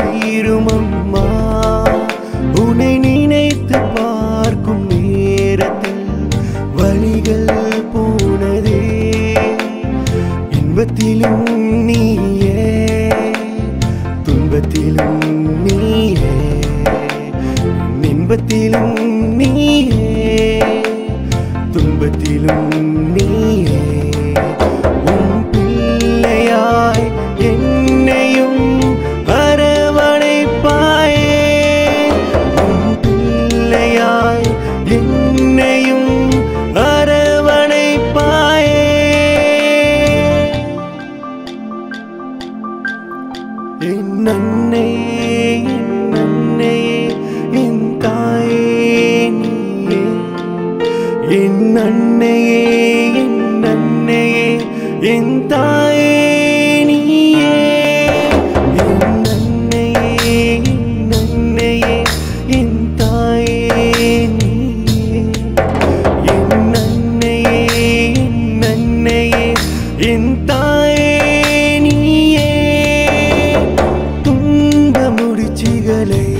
தீரும் அம்மா உன்னை நினைத்து பார்க்கும் நேரத்தில் வழிகள் போனதே இன்பத்திலும் நீயே துன்பத்திலும் நீயே இன்பத்திலும் நீயே துன்பத்திலும் நீயே உன் பிள்ளையாய் என்னையும் அரவணைப்பாயே உன் பிள்ளையாய் என்னையும் அரவணைப்பாயே என் அன்னையே என் அன்னையே என் தாயே நீயே என் அன்னையே என் அன்னையே என் தாயே நீயே என் அன்னையே என் அன்னையே என் தாயே நீயே என் அன்னையே என் அன்னையே என் தாயே நீயே துன்ப முடிச்சுகளை